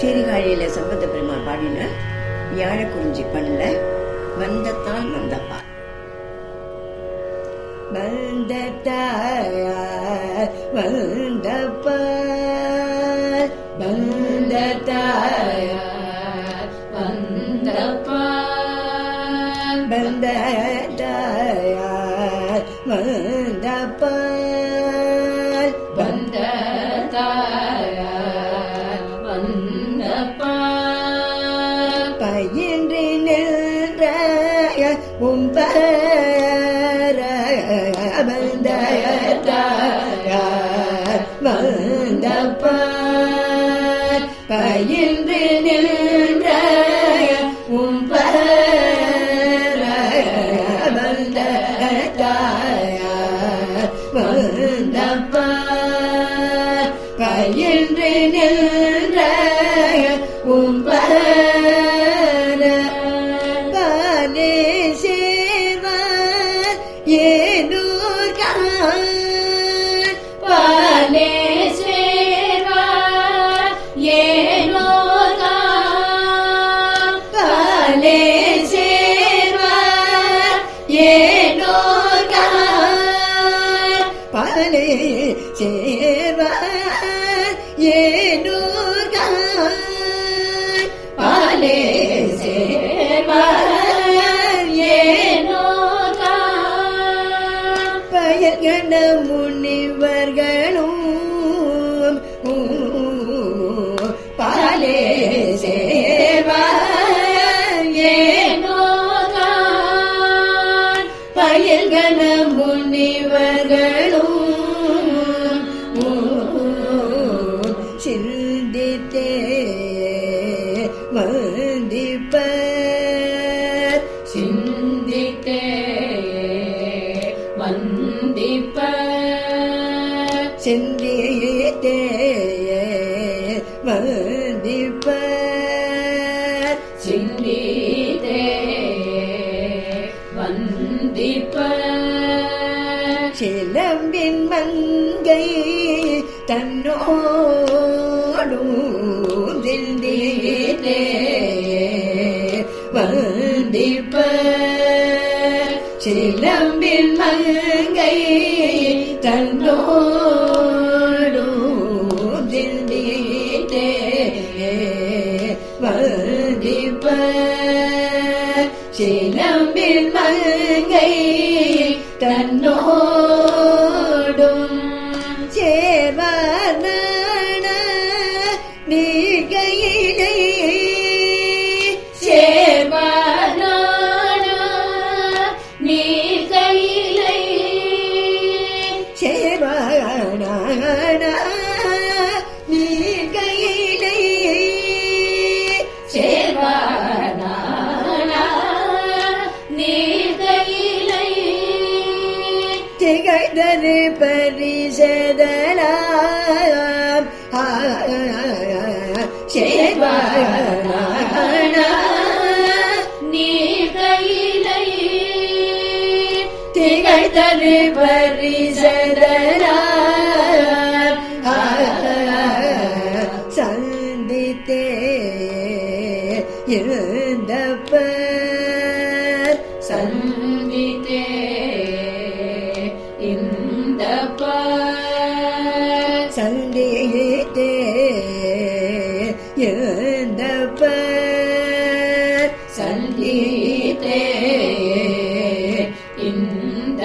சீர்காழியில சம்பந்த பெருமாள் பாடின வியாழக்குறிஞ்சி பண்ணல வந்தத்தால் வந்தப்பா வந்தத்தாயார் வந்தப்பா வந்தத்தாயார் வந்தப்பால் வந்தத்தாயார் வந்தப்பா வந்த தாயார் வந்தப்பால் பயின்று நின்ற உம்பர வந்தாயார் வந்தப்பார் பயின்று நின்ற உம்பர வந்தாயார் வந்தப்பார் பயின்று நின்ற உம்பர பாலே சேவார் ஏனூர்கான் பாலே சேவா ஏனோகா பாலே சேவார் ஏனூர்கான் பாலே சேவார் ஏனூர்கான் பாலே சேவா ஏனோகா பயகன முனிவர்களும் பாலே சேவா ஏனோகா பயல்கன முனிவர்களும் சிந்தித்தே வந்திப்பர் சிந்தித்தே வந்திப்ப சிந்தித்தே வந்திப்பர் சிந்தித்தே வந்திப்ப சிலம்பின் மங்கை தன்னோடும் சிந்தித்தே வந்திப்ப சிலம்பின் மங்கை தன்னோடும் சிந்தித்தே வந்திப்ப சிலம்பின் மங்கை தன்னோடும் சேவான நீகையிலே சேவானானா நீ கையிலை சேவான நீகையிலே சேவானானா நீ கையிலை திகழ்தரு பரிசதலாம் சேவான நீ கையிலை திகழ்தரு பரிசதலாம் சந்தித்தே இருந்தப்பர் சந்தித்தே இந்த பார் சந்தித்தே இருந்தப்பர் சந்தித்தே இந்த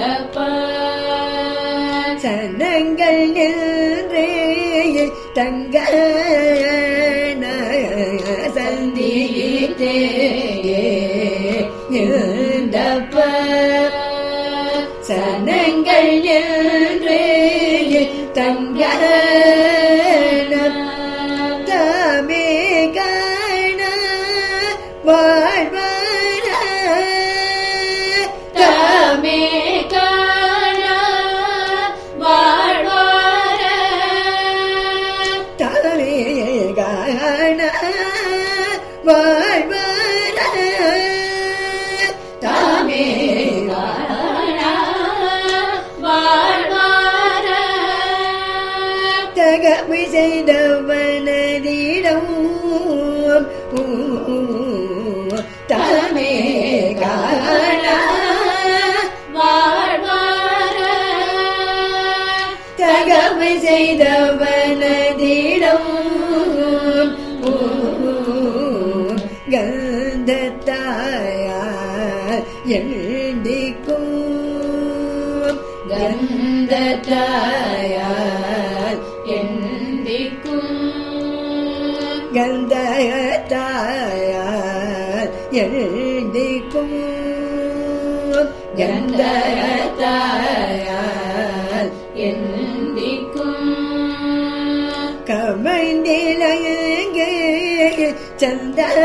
பார் சனங்கள் நின்றே தங்க சந்தித்தே இருந்தப்பர் சனங்கள் நின்றே தங்க தாமே காண வாழ்வார தாமே காண வாழ்வார தாமே காண வாழ்வார தகமை செய்தவனதிடம் தலைமே காண வாழ்வார தகமை செய்தவனதிடம் கந்தத்தாயார் எழுந்திக்கும் கந்தத்தாயார் எந்திக்கும் கந்தத்தாயார் எழுந்திக்கும் கந்தத்தாயார் எந்திக்கும் கமைந்திலங்கு சந்தன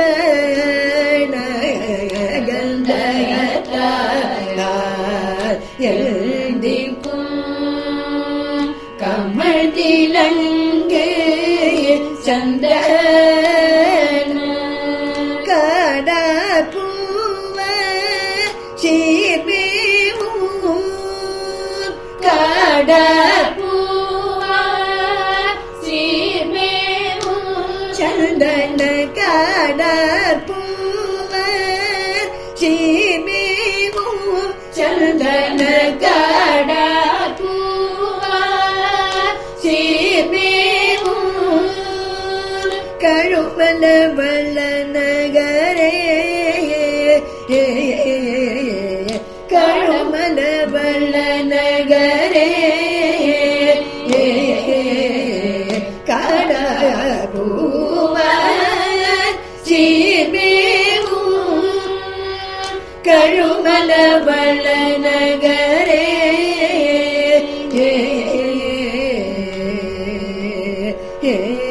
கந்தத்தாயார் எழுந்திக்கும் கமழ்திலங்கு சந்தன கடப்பூவ சீர்மேவும் கடற்பூவா சீர்மேவும் சந்தன கடப்பூவ சீர்மேவும் சந்தன கடற்பூவா சீர்மேவும் கழுமல வல்ல நகரே கழுமல வல்ல நகரே கடபூவ சீர்மேவும் கழுமல வல்ல நகரே ஏ